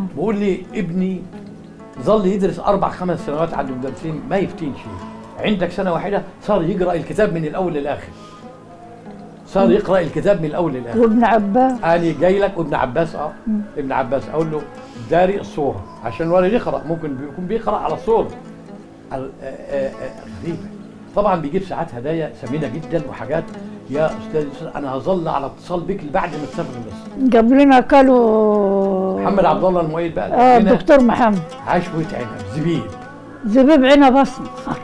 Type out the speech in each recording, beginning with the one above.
بقول لي ابني ظل يدرس اربع خمس سنوات عند المدرسين ما يفتين شيء عندك سنه واحده صار يقرا الكتاب من الاول للاخر صار يقرا الكتاب من الاول للاخر وابن عباس انا جاي لك وابن عباس اه ابن عباس اقول له داري الصوره عشان الولد يقرا ممكن بيكون بيقرا على الصوره ال- آه، آه، آه، غريبه طبعا بيجيب ساعات هدايا ثمينه جدا وحاجات يا استاذ يوسف، انا هظل على اتصال بك بعد ما تسافر مصر قبلنا كانوا محمد عبد الله المؤيد بقى اه هنا الدكتور محمد عشوة عنب زبيب زبيب عنب اصلا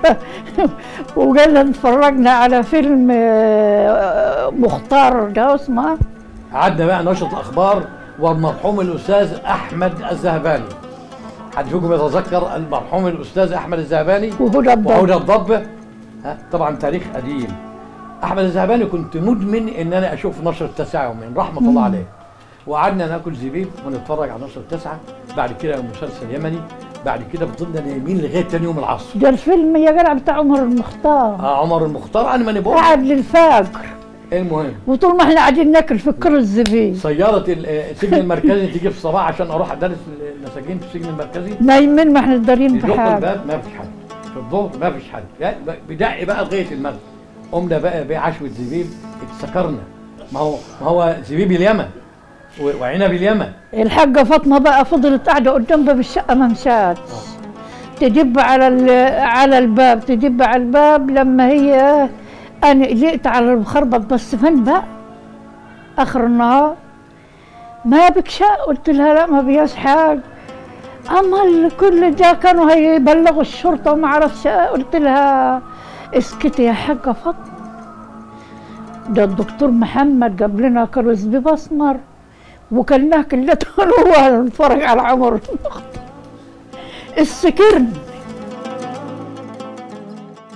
وقال اتفرجنا على فيلم آه، مختار ده اسمه قعدنا بقى نشرة الاخبار والمرحوم الاستاذ احمد الذهباني حد فيكم يتذكر المرحوم الاستاذ احمد الذهباني وهدى الضب وهدى الضب ها طبعا تاريخ قديم احمد الذهباني كنت مدمن ان انا اشوف نشر التاسعه من رحمه الله عليه وقعدنا ناكل زبيب ونتفرج على نشر التاسعه بعد كده مسلسل يمني بعد كده فضلنا نايمين لغايه تاني يوم العصر ده الفيلم يا جدع بتاع عمر المختار آه عمر المختار انا ماني بقول قعد للفجر المهم وطول ما احنا قاعدين ناكل في الكر الزبيب سيارة ال- آه، السجن المركزي تيجي في الصباح عشان اروح ادرس المساجين في السجن المركزي نايمين ما احنا دارين يدق بحاجه الباب ما فيش حد في الظهر ما فيش حد يعني بدق بقى لغايه المغرب قمنا بقى بعشوة زبيب اتسكرنا ما هو ما هو زبيب اليمن و- وعنب اليمن الحاجه فاطمه بقى فضلت قاعده قدام باب الشقه ما مشات تدب على ال- على الباب تدب على الباب لما هي انا قلقت على المخربط بس فين بقى اخر النهار ما بك شاء قلت لها لا ما بياش حاجه اما ال- كل ده كانوا هيبلغوا الشرطه وما اعرفش إيه. قلت لها اسكتي يا حاجه فاطمه ده الدكتور محمد جاب لنا كانوا زبيب اسمر وكلناه كلته هو نتفرج على عمر السكرن